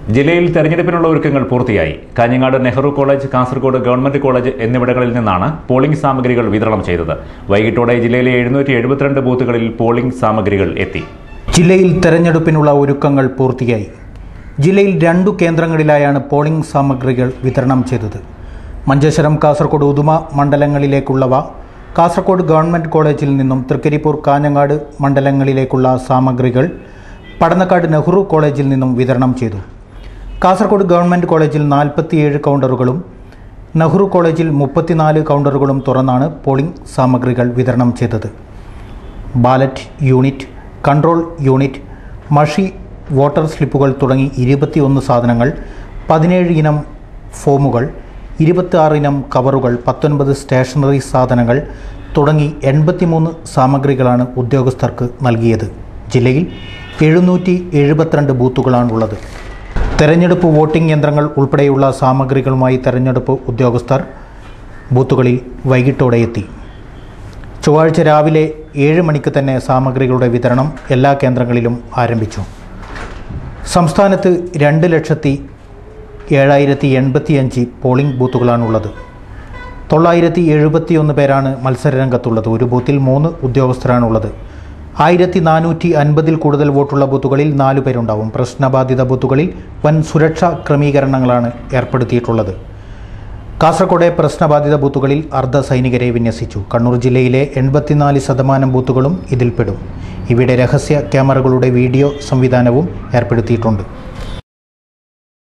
ജില്ലയിൽ തെരഞ്ഞെടുപ്പിനുള്ള ഒരുക്കങ്ങൾ പൂർത്തിയായി Kanhangad Nehru college Kasaragod government college എന്നിവിടങ്ങളിൽ നിന്നാണ് പോളിംഗ് സാമഗ്രികൾ വിതരണം ചെയ്തത് വൈകിട്ടോടെ ജില്ലയിലെ എഴുന്നൂറ്റി എഴുപത്തിരണ്ട് ബൂത്തുകളിൽ പോളിംഗ് സാമഗ്രികൾ എത്തി ജില്ലയിൽ തെരഞ്ഞെടുപ്പിനുള്ള ഒരുക്കങ്ങൾ പൂർത്തിയായി ജില്ലയിൽ രണ്ടു കേന്ദ്രങ്ങളിലായാണ് പോളിംഗ് സാമഗ്രികൾ വിതരണം ചെയ്തത് മഞ്ചേശ്വരം കാസർഗോഡ് ഉദുമ മണ്ഡലങ്ങളിലേക്കുള്ളവ കാസർഗോഡ് ഗവൺമെൻറ് കോളേജിൽ നിന്നും തൃക്കരിപ്പൂർ കാഞ്ഞങ്ങാട് മണ്ഡലങ്ങളിലേക്കുള്ള സാമഗ്രികൾ പടന്നക്കാട് നെഹ്റു കോളേജിൽ നിന്നും വിതരണം ചെയ്തു കാസർഗോഡ് ഗവൺമെൻറ് കോളേജിൽ നാൽപ്പത്തിയേഴ് കൗണ്ടറുകളും നെഹ്റു കോളേജിൽ മുപ്പത്തിനാല് കൗണ്ടറുകളും തുറന്നാണ് പോളിംഗ് സാമഗ്രികൾ വിതരണം ചെയ്തത് ബാലറ്റ് യൂണിറ്റ് കൺട്രോൾ യൂണിറ്റ് മഷി വോട്ടർ സ്ലിപ്പുകൾ തുടങ്ങി ഇരുപത്തിയൊന്ന് സാധനങ്ങൾ പതിനേഴ് ഇനം ഫോമുകൾ ഇരുപത്തിയാറ് ഇനം കവറുകൾ പത്തൊൻപത് സ്റ്റേഷനറി സാധനങ്ങൾ തുടങ്ങി എൺപത്തിമൂന്ന് സാമഗ്രികളാണ് ഉദ്യോഗസ്ഥർക്ക് നൽകിയത് ജില്ലയിൽ എഴുന്നൂറ്റി എഴുപത്തിരണ്ട് ബൂത്തുകളാണുള്ളത് തെരഞ്ഞെടുപ്പ് വോട്ടിംഗ് യന്ത്രങ്ങൾ ഉൾപ്പെടെയുള്ള സാമഗ്രികളുമായി തെരഞ്ഞെടുപ്പ് ഉദ്യോഗസ്ഥർ ബൂത്തുകളിൽ വൈകിട്ടോടെ എത്തി ചൊവ്വാഴ്ച രാവിലെ ഏഴ് മണിക്ക് തന്നെ സാമഗ്രികളുടെ വിതരണം എല്ലാ കേന്ദ്രങ്ങളിലും ആരംഭിച്ചു സംസ്ഥാനത്ത് രണ്ട് ലക്ഷത്തി ഏഴായിരത്തി എൺപത്തിയഞ്ച് പോളിംഗ് ബൂത്തുകളാണുള്ളത് തൊള്ളായിരത്തി എഴുപത്തിയൊന്ന് പേരാണ് മത്സരരംഗത്തുള്ളത് ഒരു ബൂത്തിൽ മൂന്ന് ഉദ്യോഗസ്ഥരാണുള്ളത് ആയിരത്തി നാനൂറ്റി അൻപതിൽ കൂടുതൽ വോട്ടുള്ള ബൂത്തുകളിൽ നാലു പേരുണ്ടാവും പ്രശ്നബാധിത ബൂത്തുകളിൽ വൻ സുരക്ഷാ ക്രമീകരണങ്ങളാണ് ഏർപ്പെടുത്തിയിട്ടുള്ളത് കാസർഗോഡ് പ്രശ്നബാധിത ബൂത്തുകളിൽ അർദ്ധ സൈനികരെ വിന്യസിച്ചു കണ്ണൂർ ജില്ലയിലെ എൺപത്തിനാല് ശതമാനം ബൂത്തുകളും ഇതിൽപ്പെടും ഇവിടെ രഹസ്യ ക്യാമറകളുടെ വീഡിയോ സംവിധാനവും ഏർപ്പെടുത്തിയിട്ടുണ്ട്